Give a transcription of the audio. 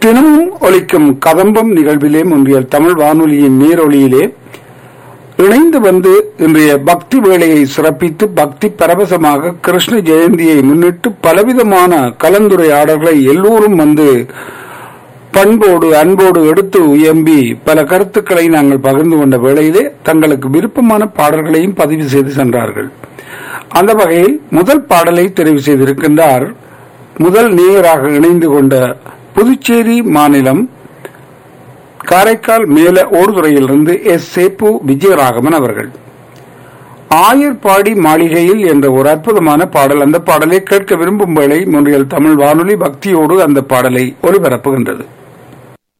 தினமும் ஒலிக்கும் கதம்பம் நிகழ்விலே முன்றியல் தமிழ் வானொலியின் நேரொலியிலே இணைந்து வந்து இன்றைய பக்தி வேளையை சிறப்பித்து பக்தி பரவசமாக கிருஷ்ண ஜெயந்தியை முன்னிட்டு பலவிதமான கலந்துரையாடல்களை எல்லோரும் வந்து பண்போடு அன்போடு எடுத்து உயம்பி பல கருத்துக்களை நாங்கள் பகிர்ந்து கொண்ட வேளையிலே தங்களுக்கு விருப்பமான பாடல்களையும் பதிவு செய்து சென்றார்கள் அந்த வகையில் முதல் பாடலை தெரிவு செய்திருக்கின்றார் முதல் நேயராக இணைந்து கொண்ட புதுச்சேரி மாநிலம் காரைக்கால் மேல ஓடுதுறையிலிருந்து எஸ் சேப்பு விஜயராகவன் அவர்கள் ஆயர்பாடி மாளிகையில் என்ற ஒரு அற்புதமான பாடல் அந்த பாடலை கேட்க விரும்பும் வேளை முன்றியல் தமிழ் வானொலி பக்தியோடு அந்த பாடலை ஒலிபரப்புகின்றது